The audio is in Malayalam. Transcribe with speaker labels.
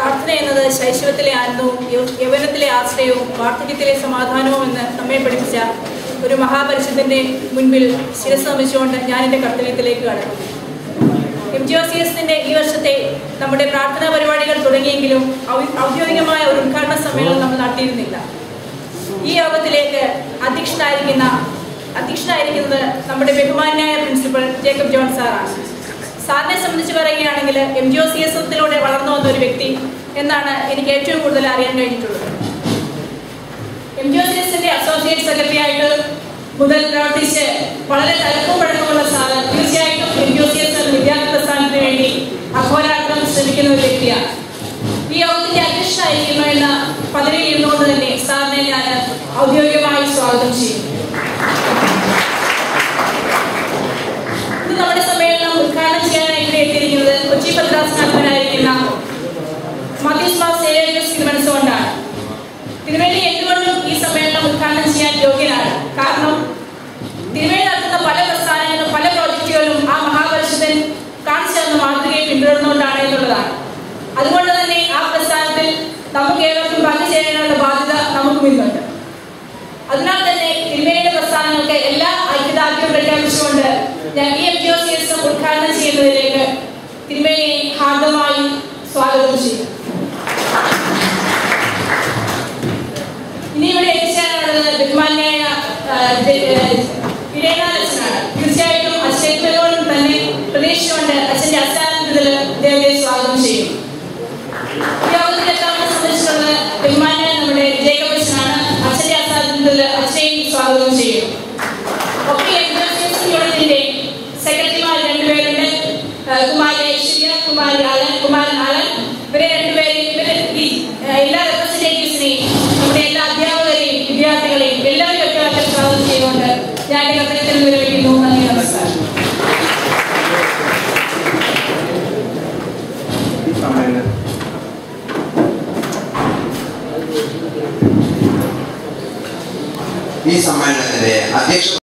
Speaker 1: പ്രാർത്ഥന എന്നത് ശൈശവത്തിലെ ആനന്ദവും യൗ- യൗവനത്തിലെ ആശ്രയവും വാർദ്ധക്യത്തിലെ സമാധാനവും എന്ന് നമ്മെ പഠിപ്പിച്ച ഒരു മഹാപരിശുദ്ധന്റെ മുൻപിൽ ശിരസ് നമിച്ചുകൊണ്ട് ഞാൻ എൻ്റെ കർത്തവ്യത്തിലേക്ക് കടന്നു എം ജി ഒ സി എസിന്റെ ഈ വർഷത്തെ നമ്മുടെ പ്രാർത്ഥനാ പരിപാടികൾ തുടങ്ങിയെങ്കിലും ഔ- ഔദ്യോഗികമായ ഒരു ഉദ്ഘാടന സമ്മേളനം നമ്മൾ നടത്തിയിരുന്നില്ല ഈ യോഗത്തിലേക്ക് അധ്യക്ഷനായിരിക്കുന്ന അധ്യക്ഷനായിരിക്കുന്നത് നമ്മുടെ ബഹുമാനായ പ്രിൻസിപ്പൽ ജേക്കബ് ജോൺ സാറാണ് സാറിനെ സംബന്ധിച്ച് പറയുകയാണെങ്കിൽ M G O C S എത്തിലൂടെ വളർന്നു വന്ന ഒരു വ്യക്തി എന്നാണ് എനിക്ക് ഏറ്റവും കൂടുതൽ അറിയാൻ കഴിഞ്ഞിട്ടുള്ളത് എം ജി ഒ സി എസിന്റെ അസോസിയേറ്റ് സെക്രട്ടറി ആയിട്ട് മുതൽ പ്രവർത്തിച്ച് വളരെ തലപ്പവും പഴക്കമുള്ള സാറ് തീർച്ചയായിട്ടും M G O C S എന്ന വിദ്യാർത്ഥി പ്രസ്ഥാനത്തിന് വേണ്ടി അഹോരാത്രം ശ്രമിക്കുന്ന ഒരു വ്യക്തിയാണ് ഈ യോഗത്തിന്റെ അധ്യക്ഷനായിരിക്കുന്നു എന്ന പദവിയിൽ ഇരുന്നുകൊണ്ട് തന്നെ സാറിനെ ഞാൻ ഔദ്യോഗികമായി സ്വാഗതം ചെയ്യുന്നു ഇന്ന് നമ്മുടെ സമ്മേളനം ഉദ്ഘാടനം ചെയ്യാനായിട്ട് എത്തിയിരിക്കുന്നത് കൊച്ചി ഭദ്രാസനാഥനായിരിക്കുന്ന മധ്യസ് മാസ് സേവേഴ്സ് തിരുമനസുകൊണ്ടാണ് തിരുവേണ്ടി എന്തുകൊണ്ടും ഈ സമ്മേളനം ഉദ്ഘാടനം ചെയ്യാൻ യോഗ്യനാണ് കാരണം തിരുവേണ്ടി നടത്തുന്ന പല പ്രസ്ഥാനങ്ങളും പല പ്രോജക്റ്റുകളും ആ മഹാപരിഷതൻ കാണിച്ചു തന്ന മാതൃകയെ പിന്തുടർന്നുകൊണ്ടാണ് എന്നുള്ളതാണ് അതുകൊണ്ട് തന്നെ ആ പ്രസ്ഥാനത്തിൽ നമുക്ക് ഏവർക്കും പങ്കുചേരാനുള്ള ബാധ്യത നമുക്കും ഇന്നുണ്ട് അതിനാൽ തന്നെ തിരുമേനിയുടെ പ്രസ്ഥാനങ്ങൾക്ക് എല്ലാ ഐക്യദാർഢ്യവും പ്രഖ്യാപിച്ചുകൊണ്ട് ഞാൻ ഈ M G O C S M ഉദ്ഘാടനം ചെയ്യുന്നതിലേക്ക് തിരുമേനിയെ ഹാർദമായി സ്വാഗതം ചെയ്യും ഇനി ഇവിടെ എത്തിച്ചേരാനുള്ളത് ബഹുമാന്യായ ഇടയനാഥനാണ് തീർച്ചയായിട്ടും അച്ഛനോടും തന്നെ പ്രതീക്ഷിച്ചുകൊണ്ട് അച്ഛന്റെ അസ്ഥാനത്തിൽ ഇദ്ദേഹത്തെ സ്വാഗതം ചെയ്യും ഈ യോഗത്തിലെത്താമെന്ന് സംബന്ധിച്ചുള്ളത് ബഹുമാന്യ നമ്മുടെ ജേക്കബ് അച്ഛനാണ് അച്ഛന്റെ അസ്ഥാനത്തിൽ അച്ഛനെയും സ്വാഗതം ചെയ്യും ഒപ്പം എൻജിഒ യൂണിറ്റിന്റെ സെക്രട്ടറിമാർ രണ്ടുപേരുണ്ട് ഏഹ് കുമാരി ഐശ്വര്യ കുമാരി ആലൻ കുമാരൻ ആലൻ ഇവരെ രണ്ടുപേരെയും ഇവരെ ഈ ഏഹ് എല്ലാ റെപ്രസെന്റേറ്റീവ്സിനെയും നമ്മുടെ എല്ലാ അധ്യാപകരെയും വിദ്യാർത്ഥികളെയും എല്ലാവരും ഒക്കെ സ്വാഗതം ചെയ്തുകൊണ്ട് ഞാൻ എന്റെ കർത്തവ്യത്തിൽ വിരമിക്കുന്നു നന്ദി നമസ്കാരം
Speaker 2: ഈ സമ്മേളനം
Speaker 3: ഈ സമ്മേളനത്തിന്റെ അധ്യക്ഷ